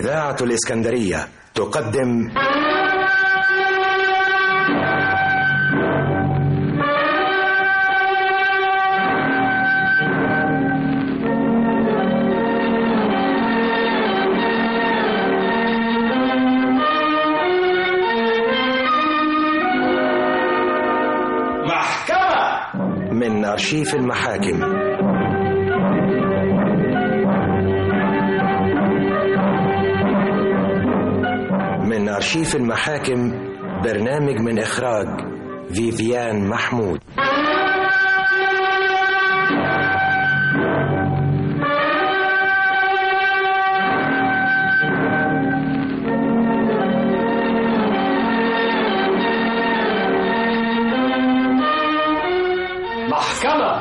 إذاعة الإسكندرية تقدم محكمة من أرشيف المحاكم من أرشيف المحاكم برنامج من إخراج فيفيان محمود محكمة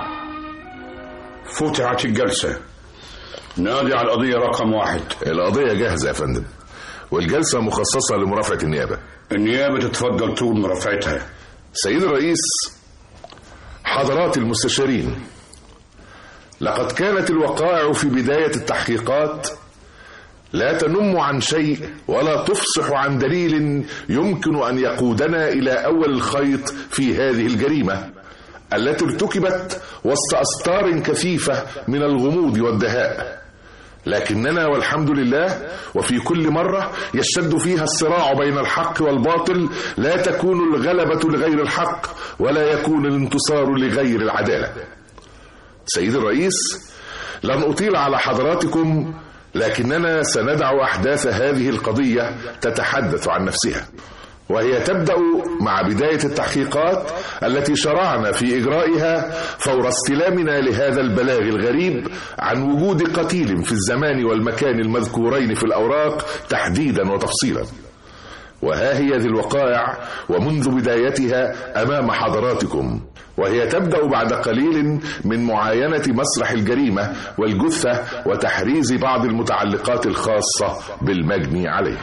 فتحت الجلسة نادي على القضية رقم واحد القضية جاهزة يا فندم والجلسة مخصصة لمرافعة النيابة النيابة تتفضل طول مرافعتها سيد الرئيس حضرات المستشارين لقد كانت الوقائع في بداية التحقيقات لا تنم عن شيء ولا تفصح عن دليل يمكن أن يقودنا إلى أول الخيط في هذه الجريمة التي ارتكبت وسط أستار كثيفة من الغموض والدهاء لكننا والحمد لله وفي كل مرة يشتد فيها الصراع بين الحق والباطل لا تكون الغلبة لغير الحق ولا يكون الانتصار لغير العدالة سيد الرئيس لن أطيل على حضراتكم لكننا سندع أحداث هذه القضية تتحدث عن نفسها وهي تبدأ مع بداية التحقيقات التي شرعنا في إجرائها فور استلامنا لهذا البلاغ الغريب عن وجود قتيل في الزمان والمكان المذكورين في الأوراق تحديدا وتفصيلا وها هي ذي الوقائع ومنذ بدايتها أمام حضراتكم وهي تبدأ بعد قليل من معاينة مسرح الجريمة والجثة وتحريز بعض المتعلقات الخاصة بالمجني عليه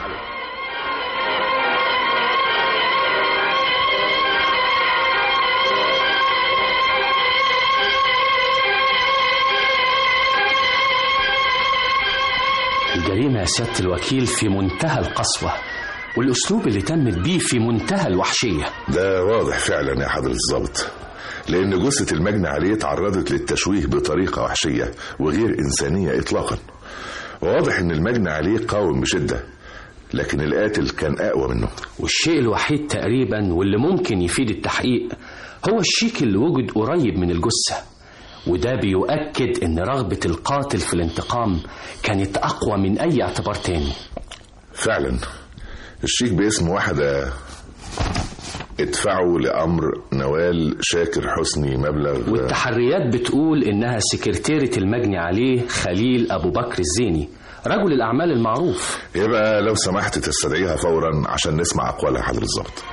الجريمة يا سيادة الوكيل في منتهى القسوة والأسلوب اللي تمت بيه في منتهى الوحشية ده واضح فعلا يا حضرة الضابط لأن جثة المجني عليه تعرضت للتشويه بطريقة وحشية وغير إنسانية إطلاقا واضح إن المجني عليه قاوم بشدة لكن القاتل كان أقوى منه والشيء الوحيد تقريبا واللي ممكن يفيد التحقيق هو الشيك اللي وجد قريب من الجثة وده بيؤكد ان رغبة القاتل في الانتقام كانت اقوى من اي اعتبار تاني فعلا الشيك باسم واحدة ادفعوا لأمر نوال شاكر حسني مبلغ والتحريات بتقول انها سكرتيرة المجني عليه خليل ابو بكر الزيني رجل الاعمال المعروف يبقى لو سمحت تستدعيها فورا عشان نسمع أقوالها حضرة الضابط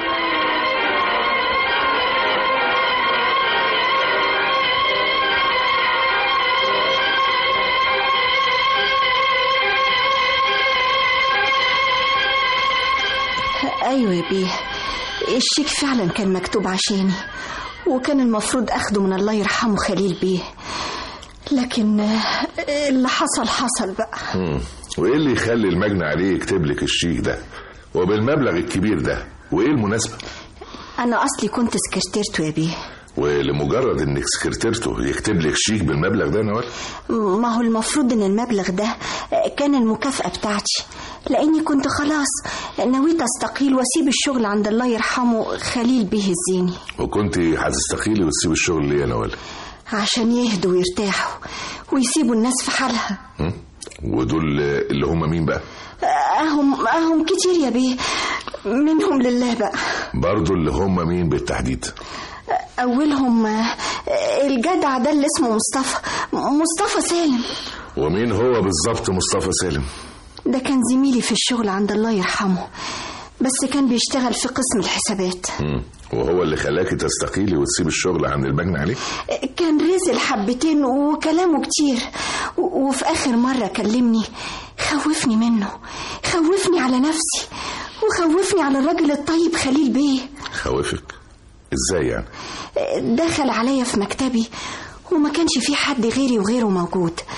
ايوه يا بيه الشيك فعلا كان مكتوب عشاني وكان المفروض اخده من الله يرحمه خليل بيه لكن آه، اللي حصل حصل بقى مم. وإيه اللي يخلي المجني عليه يكتب لك الشيك ده وبالمبلغ الكبير ده وإيه المناسبة انا اصلي كنت سكرتيرته يا بيه ولمجرد انك سكرتيرته يكتب لك شيك بالمبلغ ده يا نوال ما هو المفروض ان المبلغ ده كان المكافأة بتاعتي لاني كنت خلاص نويت استقيل واسيب الشغل عند الله يرحمه خليل بيه الزيني وكنت هتستقيلي وتسيب الشغل ليه يا نوال عشان يهدوا ويرتاحوا ويسيبوا الناس في حالها هم؟ ودول اللي هم مين بقى اهم اهم كتير يا بيه منهم لله بقى برضو اللي هم مين بالتحديد اولهم آه، الجدع ده اللي اسمه مصطفى مصطفى سالم ومين هو بالظبط مصطفى سالم ده كان زميلي في الشغل عند الله يرحمه بس كان بيشتغل في قسم الحسابات هم. وهو اللي خلاكي تستقيلي وتسيب الشغل عند المجني عليه كان رزل حبتين وكلامه كتير و- وفي آخر مرة كلمني خوفني منه خوفني على نفسي وخوفني على الراجل الطيب خليل بيه خوفك ازاي يعني دخل عليا في مكتبي وما كانش في حد غيري وغيره موجود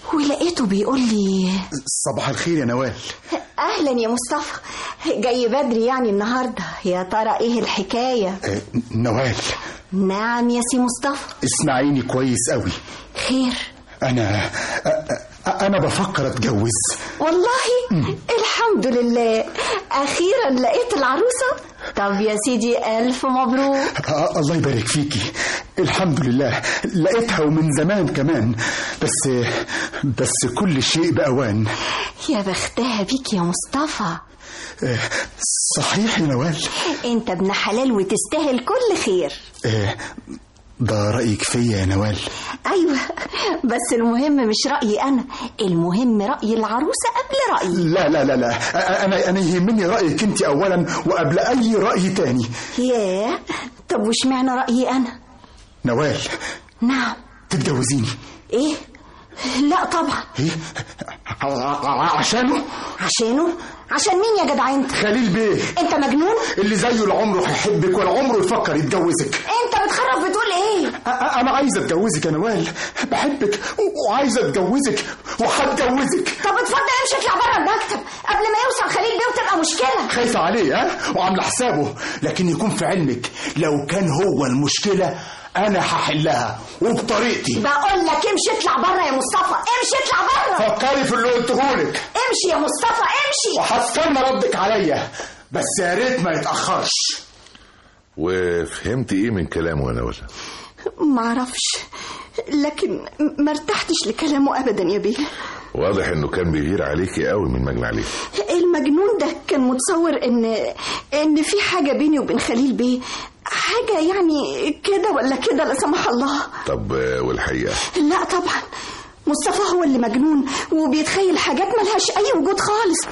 ولقيته بيقول لي صباح الخير يا نوال اهلا يا مصطفى جاي بدري يعني النهارده يا ترى ايه الحكايه آه، نوال نعم يا سي مصطفى اسمعيني كويس قوي خير انا أ- أ- انا بفكر اتجوز والله الحمد لله اخيرا لقيت العروسه طب يا سيدي الف مبروك آه، الله يبارك فيكي الحمد لله لقيتها ومن زمان كمان بس بس كل شيء بأوان يا بختها بيك يا مصطفى آه، صحيح يا نوال انت ابن حلال وتستاهل كل خير آه، ده رأيك فيا يا نوال ايوه بس المهم مش رايي انا المهم راي العروسه قبل رايي لا لا لا لا أ- انا انا يهمني رايك انت اولا وقبل اي راي تاني ياه طب وش معنى رايي انا نوال نعم تتجوزيني ايه لا طبعا ايه ع- ع- عشانه عشانه عشان مين يا جدع انت خليل بيه انت مجنون اللي زيه لا عمره هيحبك ولا عمره يفكر يتجوزك انت بتخرف بتقول ايه أ- أ- انا عايز اتجوزك يا نوال بحبك و- وعايز اتجوزك وهتجوزك طب اتفضل امشي اطلع بره المكتب قبل ما يوصل خليل بيه وتبقى مشكله خايفة عليه ها وعاملة حسابه لكن يكون في علمك لو كان هو المشكلة أنا هحلها وبطريقتي بقول لك امشي اطلع بره يا مصطفى امشي اطلع بره فكري في اللي قلتهولك امشي يا مصطفى امشي وهستنى ردك عليا بس يا ريت ما يتأخرش وفهمت ايه من كلامه يا نوال معرفش لكن ما ارتحتش لكلامه ابدا يا بيه واضح انه كان بيغير عليكي قوي من مجني عليه المجنون ده كان متصور ان ان في حاجه بيني وبين خليل بيه حاجه يعني كده ولا كده لا سمح الله طب آه، والحقيقه لا طبعا مصطفى هو اللي مجنون وبيتخيل حاجات ملهاش اي وجود خالص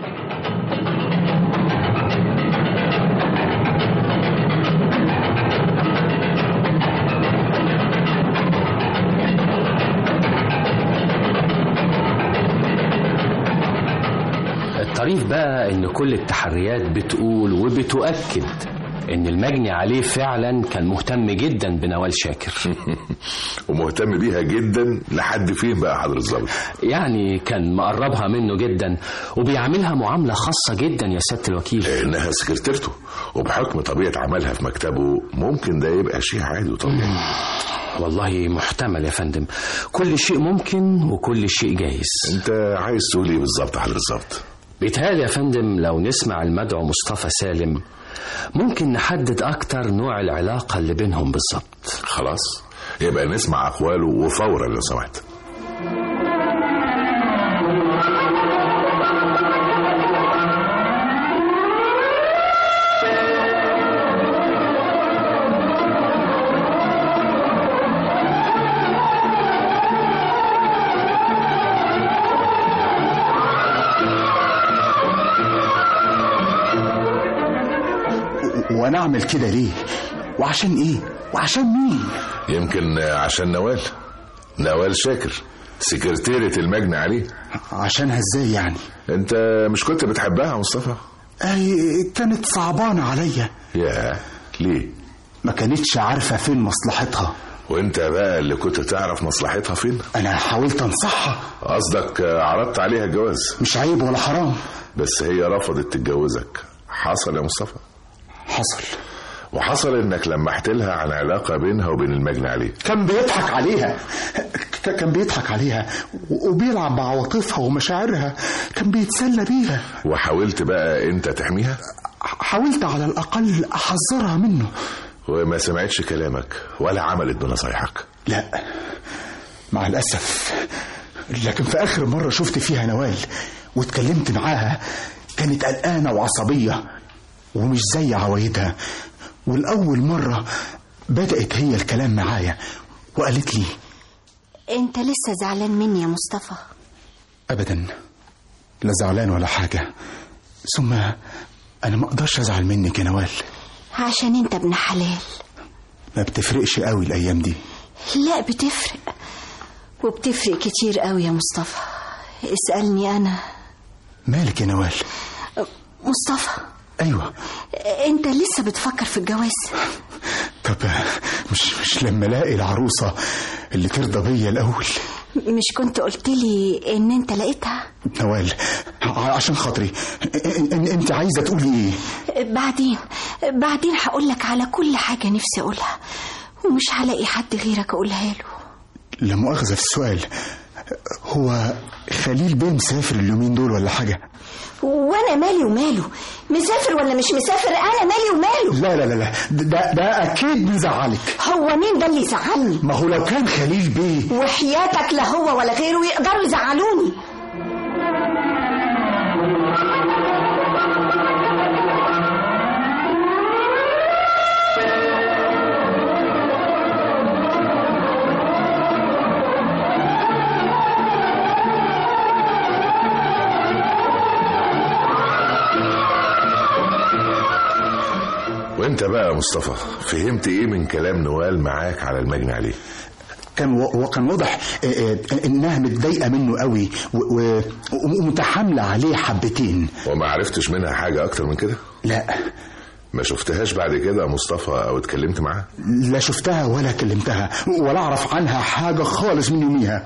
الطريف بقى ان كل التحريات بتقول وبتؤكد ان المجني عليه فعلا كان مهتم جدا بنوال شاكر ومهتم بيها جدا لحد فين بقى حضر الظابط يعني كان مقربها منه جدا وبيعاملها معاملة خاصة جدا يا سيادة الوكيل لانها سكرتيرته وبحكم طبيعه عملها في مكتبه ممكن ده يبقى شيء عادي وطبيعي والله محتمل يا فندم كل شيء ممكن وكل شيء جايز انت عايز تقول ايه بالظبط يا حضر الظابط بيتهيألي يا فندم لو نسمع المدعو مصطفى سالم ممكن نحدد أكتر نوع العلاقة اللي بينهم بالظبط خلاص يبقى نسمع اقواله وفورا لو سمحت و- وانا اعمل كده ليه وعشان ايه وعشان مين يمكن آه، عشان نوال نوال شاكر سكرتيرة المجني عليه عشانها ازاي يعني انت مش كنت بتحبها يا مصطفى أي كانت صعبانة عليا يا ليه ما كانتش عارفة فين مصلحتها وانت بقى اللي كنت تعرف مصلحتها فين انا حاولت انصحها قصدك آه، عرضت عليها الجواز مش عيب ولا حرام بس هي رفضت تتجوزك حصل يا مصطفى حصل وحصل انك لمحت لها عن علاقة بينها وبين المجني عليه كان بيضحك عليها ك- كان بيضحك عليها و- وبيلعب بعواطفها ومشاعرها كان بيتسلى بيها وحاولت بقى انت تحميها ح- حاولت على الأقل أحذرها منه وما سمعتش كلامك ولا عملت بنصايحك لا مع الأسف لكن في آخر مرة شفت فيها نوال واتكلمت معاها كانت قلقانة وعصبية ومش زي عوايدها والأول مرة بدأت هي الكلام معايا وقالت لي انت لسه زعلان مني يا مصطفى أبدا لا زعلان ولا حاجة ثم أنا ما أقدرش أزعل منك يا نوال عشان انت ابن حلال ما بتفرقش قوي الأيام دي لا بتفرق وبتفرق كتير قوي يا مصطفى اسألني انا مالك يا نوال مصطفى أيوة انت لسه بتفكر في الجواز طب مش مش لما الاقي العروسة اللي ترضى بيا الأول مش كنت قلت لي ان انت لقيتها نوال ع- عشان خاطري إن- إن- انت عايزه تقولي ايه بعدين بعدين هقول لك على كل حاجة نفسي اقولها ومش هلاقي حد غيرك اقولها له لا مؤاخذه في السؤال هو خليل بيه مسافر اليومين دول ولا حاجه وانا مالي وماله مسافر ولا مش مسافر انا مالي وماله لا لا لا لا ده ده اكيد بيزعلك هو مين ده اللي يزعلني ما هو لو كان خليل بيه وحياتك لا هو ولا غيره يقدروا يزعلوني وانت بقى يا مصطفى فهمت ايه من كلام نوال معاك على المجني عليه كان و- وكان واضح آه، آه، انها متضايقه منه قوي و- و- ومتحامله عليه حبتين وما عرفتش منها حاجة اكتر من كده لا ما شفتهاش بعد كده يا مصطفى او اتكلمت معاها لا شفتها ولا كلمتها ولا اعرف عنها حاجه خالص من يوميها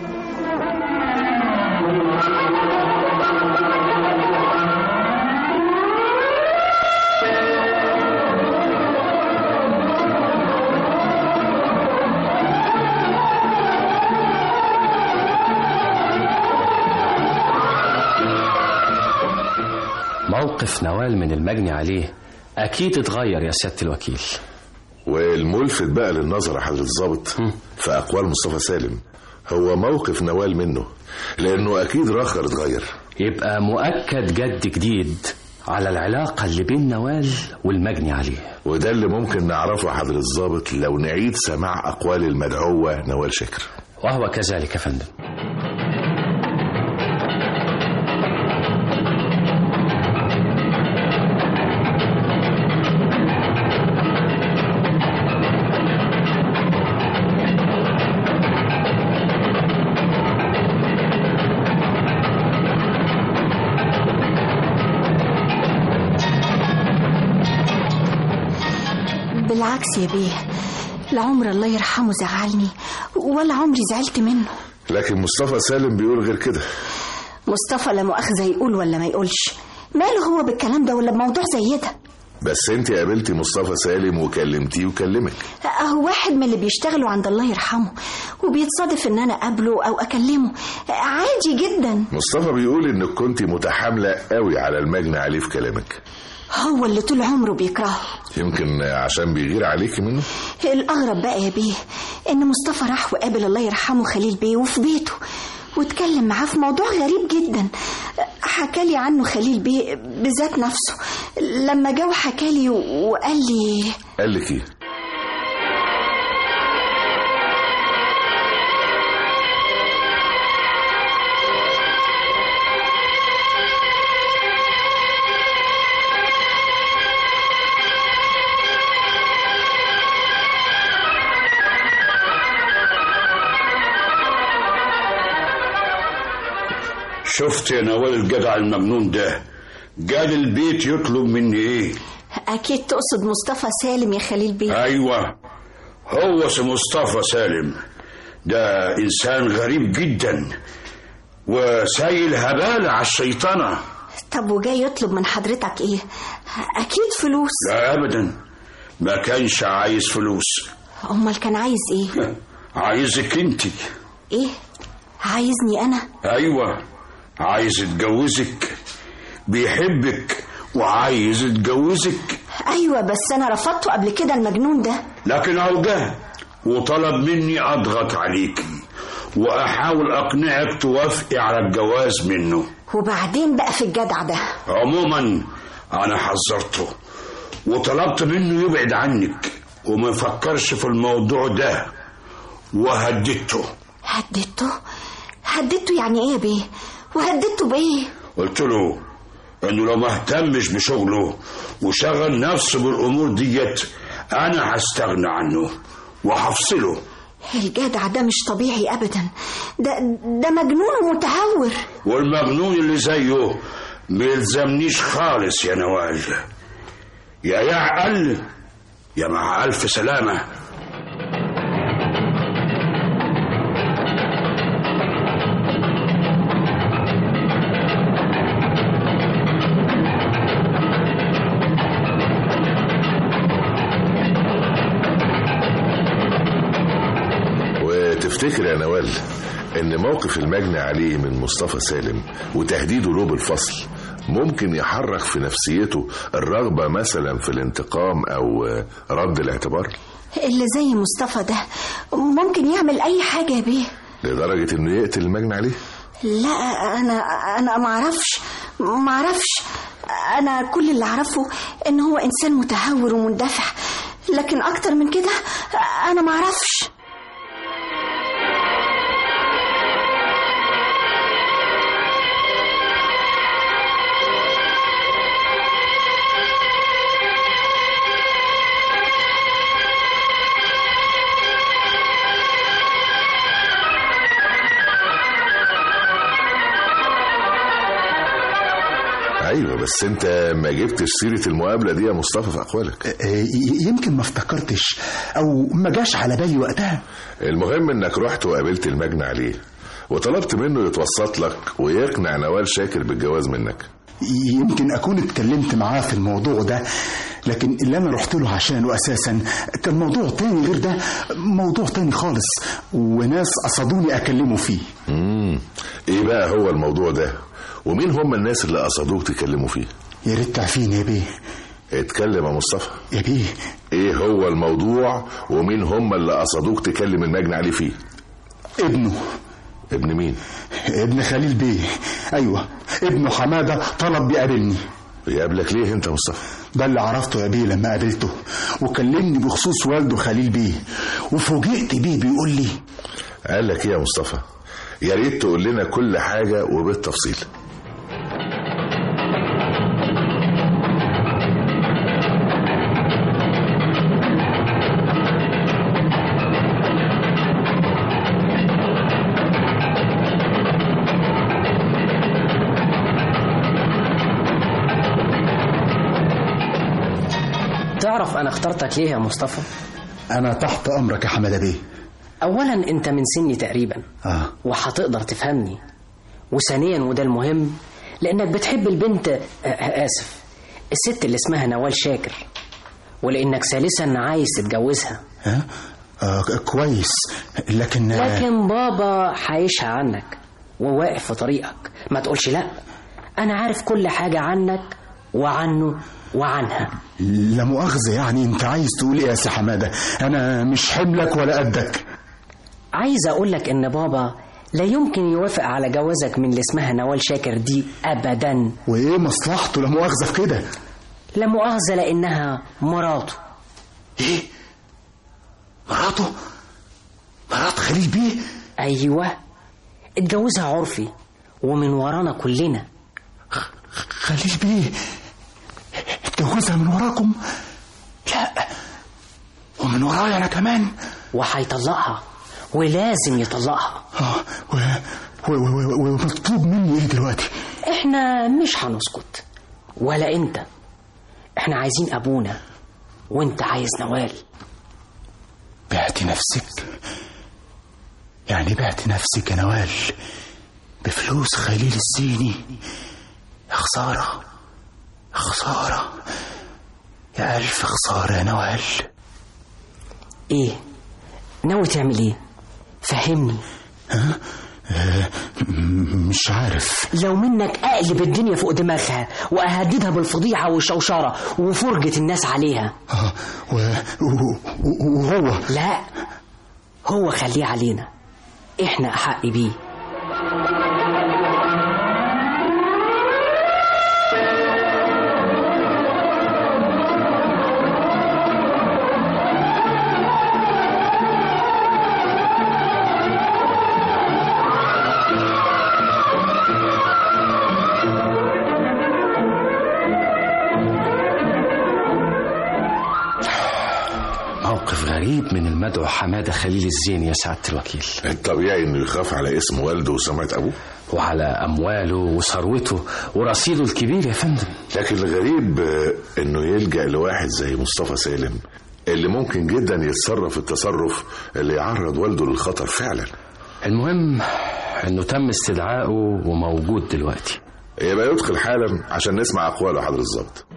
موقف نوال من المجني عليه أكيد اتغير يا سيادة الوكيل والملفت بقى للنظر يا حضرة الضابط في اقوال مصطفى سالم هو موقف نوال منه لانه اكيد راخر اتغير يبقى مؤكد جد جديد على العلاقة اللي بين نوال والمجني عليه وده اللي ممكن نعرفه يا حضرة الضابط لو نعيد سماع اقوال المدعوة نوال شكر وهو كذلك يا فندم بالعكس يا بيه لا عمر الله يرحمه زعلني ولا عمري زعلت منه لكن مصطفى سالم بيقول غير كده مصطفى لا مؤاخذة يقول ولا ما يقولش ماله هو بالكلام ده ولا بموضوع زي ده بس انت قابلتي مصطفى سالم وكلمتيه وكلمك اهو واحد من اللي بيشتغلوا عند الله يرحمه وبيتصادف ان انا اقابله او اكلمه عادي جدا مصطفى بيقول انك كنت متحاملة قوي على المجني عليه في كلامك هو اللي طول عمره بيكرهه يمكن عشان بيغير عليكي منه الأغرب بقى يا بيه إن مصطفى راح وقابل الله يرحمه خليل بيه وفي بيته واتكلم معاه في موضوع غريب جدا حكالي عنه خليل بيه بذات نفسه لما جه وحكالي وقال لي قال لك ايه شفت يا نوال الجدع المجنون ده جال البيت يطلب مني ايه أكيد تقصد مصطفى سالم يا خليل بيه ايوه هو اسمه مصطفى سالم ده انسان غريب جدا وسايل هبالة على الشيطنة طب وجاي يطلب من حضرتك إيه أكيد فلوس لا ابدا ما كانش عايز فلوس أمال كان عايز إيه عايزك انت إيه عايزني أنا ايوه عايز يتجوزك بيحبك وعايز يتجوزك أيوة بس أنا رفضته قبل كده المجنون ده لكن اوجه وطلب مني اضغط عليكي واحاول اقنعك توافقي على الجواز منه وبعدين بقى في الجدع ده عموما انا حذرته وطلبت منه يبعد عنك وما يفكرش في الموضوع ده وهددته هددته هددته يعني ايه يا بيه وهددته بايه قلت له انه لو ما اهتمش بشغله وشغل نفسه بالامور ديت انا هستغنى عنه وهفصله الجدع ده مش طبيعي ابدا ده ده مجنون ومتهور والمجنون اللي زيه ما يلزمنيش خالص يا نوال يا يعقل يا مع الف سلامه تفتكر يا نوال ان موقف المجني عليه من مصطفى سالم وتهديده له بالفصل ممكن يحرك في نفسيته الرغبة مثلا في الانتقام او رد الاعتبار اللي زي مصطفى ده ممكن يعمل اي حاجة يا بيه لدرجة انه يقتل المجني عليه لا انا انا ما اعرفش ما اعرفش انا كل اللي اعرفه ان هو انسان متهور ومندفع لكن اكتر من كده انا ما اعرفش ايوه بس انت ما جبتش سيرة المقابلة دي يا مصطفى في اقوالك آه، ي- يمكن ما افتكرتش او ما جاش على بالي وقتها المهم انك رحت وقابلت المجني عليه وطلبت منه يتوسط لك ويقنع نوال شاكر بالجواز منك يمكن اكون اتكلمت معاه في الموضوع ده لكن اللي انا رحت له عشانه اساسا كان موضوع تاني غير ده موضوع تاني خالص وناس قصدوني اكلمه فيه امم ايه بقى هو الموضوع ده ومين هم الناس اللي قصدوك تكلموا فيه يا ريت تعرفيني يا بيه اتكلم يا مصطفى يا بيه ايه هو الموضوع ومين هم اللي قصدوك تكلم المجني عليه فيه ابنه ابن مين ابن خليل بيه ايوه ابنه حماده طلب بيقابلني يقابلك ليه انت يا مصطفى ده اللي عرفته يا بيه لما قابلته وكلمني بخصوص والده خليل بيه وفوجئت بيه بيقول لي قال لك ايه يا مصطفى يا ريت تقول لنا كل حاجة وبالتفصيل تعرف أنا اخترتك ليه يا مصطفى؟ انا تحت امرك يا حماده بيه أولا أنت من سني تقريبا اه وهتقدر تفهمني وثانيا وده المهم لأنك بتحب البنت آه، آه، آسف الست اللي اسمها نوال شاكر ولأنك ثالثا عايز تتجوزها ها آه كويس لكن لكن بابا هيشهى عنك وواقف في طريقك ما تقولش لا أنا عارف كل حاجة عنك وعنه وعنها لا مؤاخذة يعني انت عايز تقول ايه يا سي حمادة انا مش حملك ولا قدك عايز أقول لك إن بابا لا يمكن يوافق على جوازك من اللي اسمها نوال شاكر دي أبدا وايه مصلحته لا مؤاخذة في كده لا مؤاخذة لأنها مراته ايه مراته مرات خليل بيه أيوة اتجوزها عرفي ومن ورانا كلنا خليل بيه اتجوزها من وراكم لا ومن ورايا انا كمان وهيطلقها ولازم يطلقها اه و... و... و... و... ومطلوب مني ايه دلوقتي احنا مش هنسكت ولا انت احنا عايزين ابونا وانت عايز نوال بعت نفسك يعني بعت نفسك يا نوال بفلوس خليل الزيني يا خسارة يا خسارة يا ألف خسارة يا نوال ايه ناوي تعمل ايه فهمني مش عارف لو منك اقلب الدنيا فوق دماغها واهددها بالفضيحه والشوشره وفرجه الناس عليها آه، و... و... و... وهو لا هو خليه علينا احنا احق بيه موقف غريب من المدعو حمادة خليل الزين يا سعادة الوكيل الطبيعي انه يخاف على اسم والده وسمعة ابوه وعلى أمواله وثروته ورصيده الكبير يا فندم لكن الغريب آه، انه يلجأ لواحد زي مصطفى سالم اللي ممكن جدا يتصرف التصرف اللي يعرض والده للخطر فعلا المهم انه تم استدعائه وموجود دلوقتي يبقى يدخل حالا عشان نسمع اقواله حضر الظابط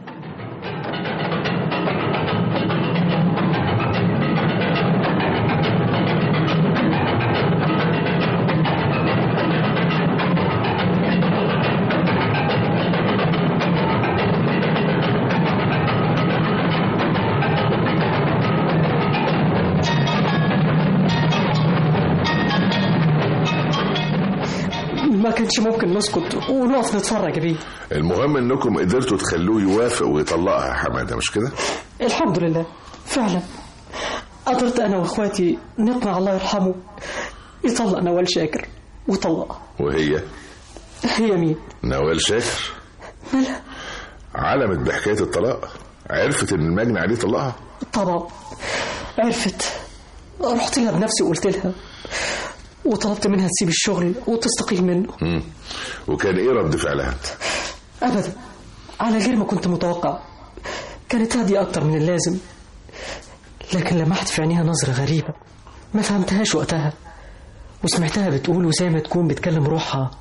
كانش ممكن نسكت ونقف نتفرج يا بيه المهم انكم قدرتوا تخلوه يوافق ويطلقها يا حماده مش كده الحمد لله فعلا قدرت انا واخواتي نقنع الله يرحمه يطلق نوال شاكر وطلقها وهي هي مين نوال شاكر مالها علمت بحكايه الطلاق عرفت ان المجني عليه طلقها طبعا عرفت رحت لها بنفسي وقلت لها وطلبت منها تسيب الشغل وتستقيل منه مم. وكان ايه رد فعلها ابدا على غير ما كنت متوقع كانت هادية اكتر من اللازم لكن لمحت في عينيها نظرة غريبة ما فهمتهاش وقتها وسمعتها بتقول وزي ما تكون بتكلم روحها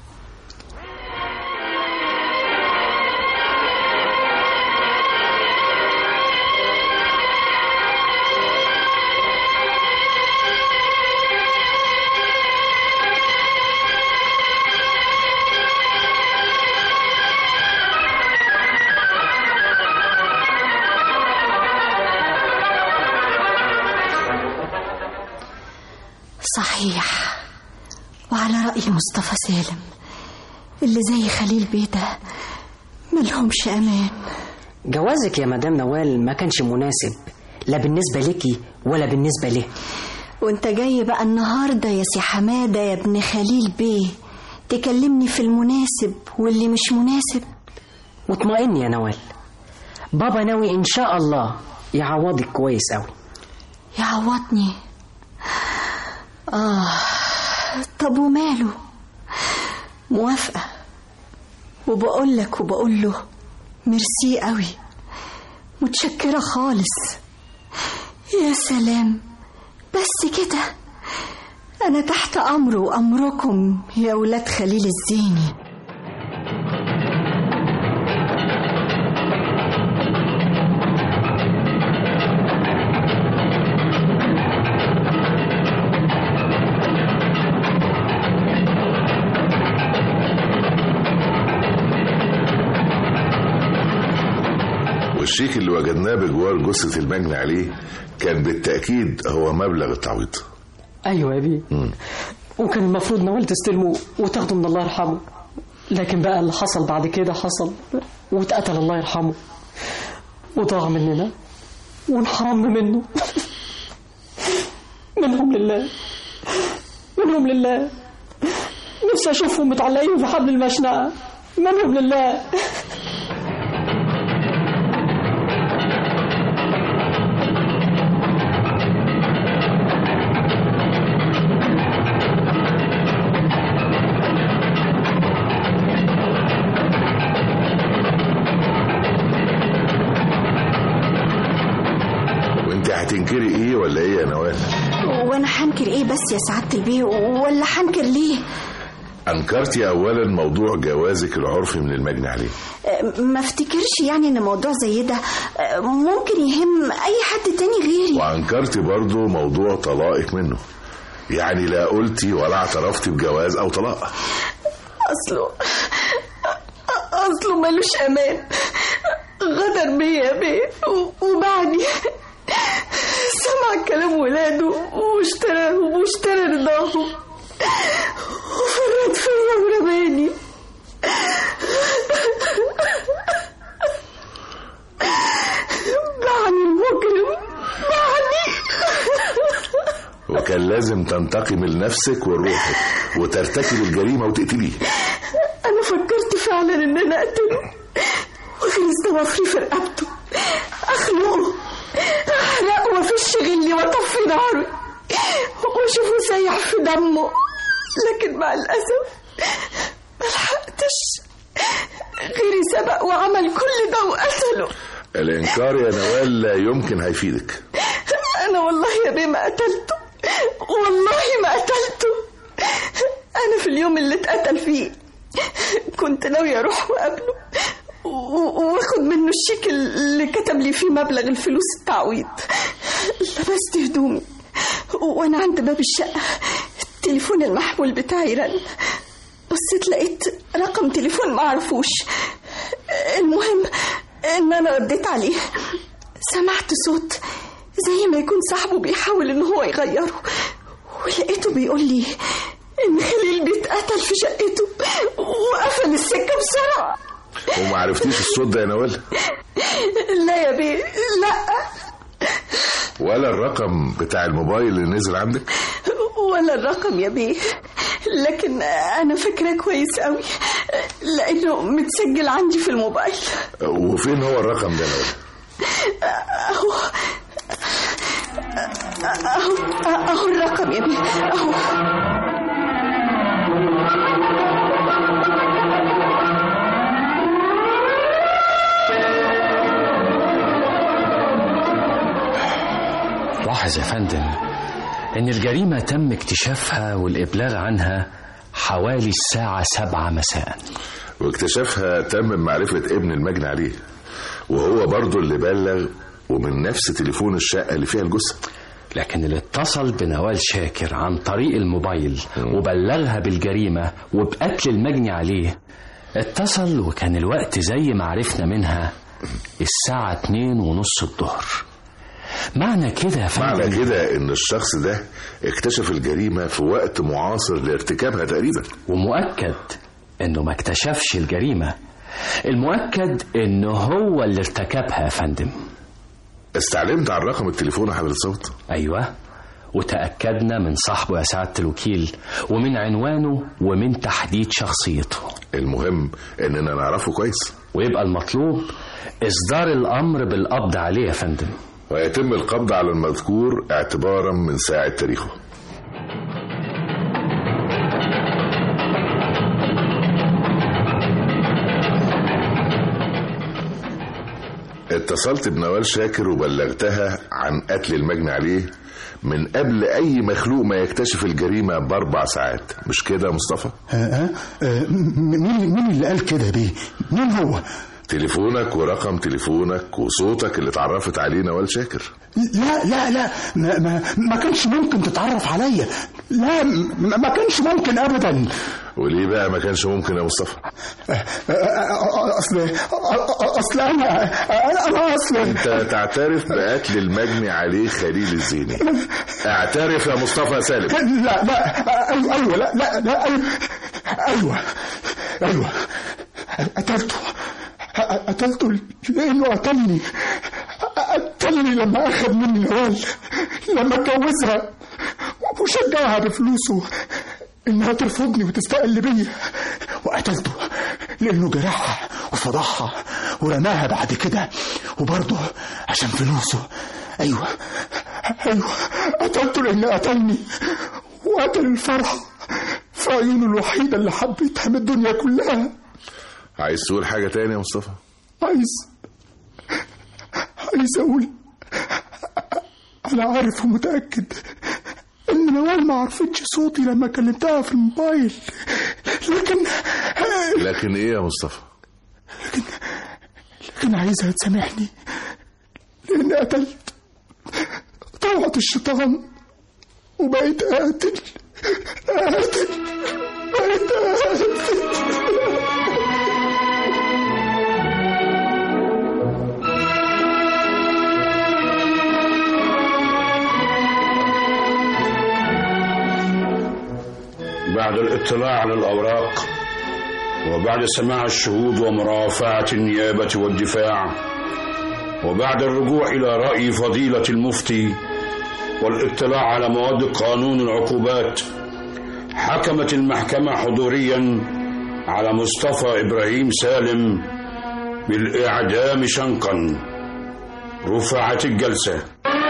صحيح وعلى رأي مصطفى سالم اللي زي خليل بيه ده ملهمش أمان جوازك يا مدام نوال ما كانش مناسب لا بالنسبة لك ولا بالنسبة له وانت جاي بقى النهاردة يا سي حمادة يا ابن خليل بيه تكلمني في المناسب واللي مش مناسب واطمئني يا نوال بابا ناوي ان شاء الله يعوضك كويس قوي يعوضني آه طب وماله موافقة وبقول لك وبقول له ميرسي قوي متشكرة خالص يا سلام بس كده أنا تحت أمره وأمركم يا ولاد خليل الزيني والشيك اللي وجدناه بجوار جثه المجني عليه كان بالتاكيد هو مبلغ التعويض ايوه يا بيه مم. وكان المفروض نوال تستلمه وتاخده من الله يرحمه لكن بقى اللي حصل بعد كده حصل واتقتل الله يرحمه وضاع مننا وانحرمنا منه منهم لله منهم لله نفسي اشوفهم متعلقين في حبل المشنقه منهم لله وانت هتنكري ايه ولا ايه يا نوال وانا هنكر ايه بس يا سعادة البيه ولا هنكر ليه انكرتي اولا موضوع جوازك العرفي من المجني عليه أه، ما افتكرش يعني ان موضوع زي ده أه، ممكن يهم اي حد تاني غيري وانكرتي برضو موضوع طلاقك منه يعني لا قلتي ولا اعترفتي بجواز او طلاق اصله اصله ملوش امان غدر بيا بيه وبعني سمع كلام ولاده واشتراهم واشترى رضاهم وفرط فيا ورماني بعني المجرم بعني وكان لازم تنتقم لنفسك ولروحك وترتكب الجريمه وتقتليه انا فكرت فعلا ان انا اقتله واغرس ضوافري في رقبته اخنقه احرقه وافش غلي واطفي ناره واشوفه سايح في دمه لكن مع الاسف ملحقتش غيري سبق وعمل كل ده وقتله الانكار يا نوال لا يمكن هيفيدك انا والله يا بيه ما قتلته والله ما قتلته انا في اليوم اللي اتقتل فيه كنت ناوي اروح واقابله و- واخد منه الشيك اللي كتب لي فيه مبلغ الفلوس التعويض لبست هدومي وانا عند باب الشقه التليفون المحمول بتاعي رن بصيت لقيت رقم تليفون معرفوش المهم ان انا رديت عليه سمعت صوت زي ما يكون صاحبه بيحاول ان هو يغيره ولقيته بيقول لي إن خليل بيتقتل في شقته وقفل السكة بسرعة وما عرفتيش الصوت ده يا نوال لا يا بيه لا ولا الرقم بتاع الموبايل اللي نزل عندك ولا الرقم يا بيه لكن أنا فاكراه كويس قوي لأنه متسجل عندي في الموبايل وفين هو الرقم ده يا نوال أهو أهو أهو الرقم يا بيه أهو لاحظ يا فندم إن الجريمة تم اكتشافها والإبلاغ عنها حوالي الساعة سبعة مساء واكتشافها تم بمعرفة ابن المجني عليه وهو برضه اللي بلغ ومن نفس تليفون الشقة اللي فيها الجثة لكن اللي اتصل بنوال شاكر عن طريق الموبايل وبلغها بالجريمة وبقتل المجني عليه اتصل وكان الوقت زي ما عرفنا منها الساعة اتنين ونص الظهر معنى كده يا معنى فندم كده ان الشخص ده اكتشف الجريمة في وقت معاصر لارتكابها تقريبا ومؤكد انه ما اكتشفش الجريمة المؤكد انه هو اللي ارتكبها يا فندم استعلمت عن رقم التليفون يا حضرة صوت ايوه وتأكدنا من صاحبه يا سعادة الوكيل ومن عنوانه ومن تحديد شخصيته المهم اننا نعرفه كويس ويبقى المطلوب إصدار الأمر بالقبض عليه يا فندم ويتم القبض على المذكور اعتبارا من ساعة تاريخه اتصلت بنوال شاكر وبلغتها عن قتل المجني عليه من قبل اي مخلوق ما يكتشف الجريمه باربع ساعات مش كده يا مصطفى آه آه آه مين مين اللي قال كده بيه مين هو تليفونك ورقم تليفونك وصوتك اللي اتعرفت عليه نوال شاكر لا لا لا ما, ما, ما كانش ممكن تتعرف عليا لا ما, ما كانش ممكن ابدا وليه بقى ما كانش ممكن يا مصطفى اصل اصل انا انا اصل انت تعترف بقتل المجني عليه خليل الزيني اعترف يا مصطفى سالم لا لا ايوه ايوه لا لا لا ايوه ايوه ايوه قتلته قتلته لانه قتلني قتلني لما اخذ مني نوال لما اتجوزها وشجعها بفلوسه انها ترفضني وتستقل بيا وقتلته لانه جرحها وفضحها ورماها بعد كده وبرضه عشان فلوسه ايوه ايوه قتلته لان قتلني وقتل الفرحه في عيونه الوحيده اللي حبيتها من الدنيا كلها عايز تقول حاجه تاني يا مصطفى عايز عايز اقول انا عارف ومتاكد ان نوال ما عرفتش صوتي لما كلمتها في الموبايل لكن لكن ايه يا مصطفى لكن لكن عايزها تسامحني لان قتلت طلعت الشيطان وبقيت قاتل قاتل بقيت قاتل بعد الاطلاع على الأوراق وبعد سماع الشهود ومرافعة النيابة والدفاع وبعد الرجوع إلى رأي فضيلة المفتي والاطلاع على مواد قانون العقوبات حكمت المحكمة حضوريا على مصطفى إبراهيم سالم بالإعدام شنقا رفعت الجلسة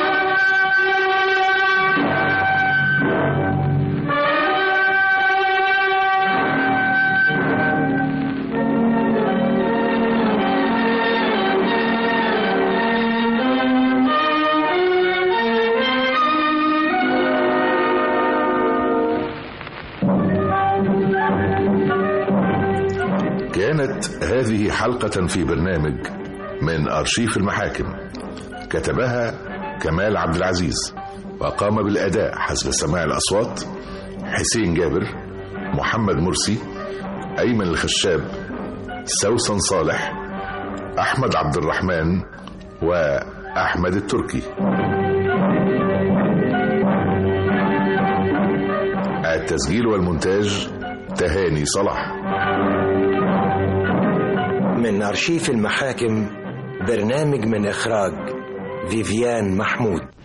كانت هذه حلقة في برنامج من أرشيف المحاكم كتبها كمال عبد العزيز وقام بالأداء حسب سماع الأصوات حسين جابر محمد مرسي أيمن الخشاب سوسن صالح أحمد عبد الرحمن وأحمد التركي التسجيل والمونتاج تهاني صلاح من أرشيف المحاكم برنامج من إخراج فيفيان محمود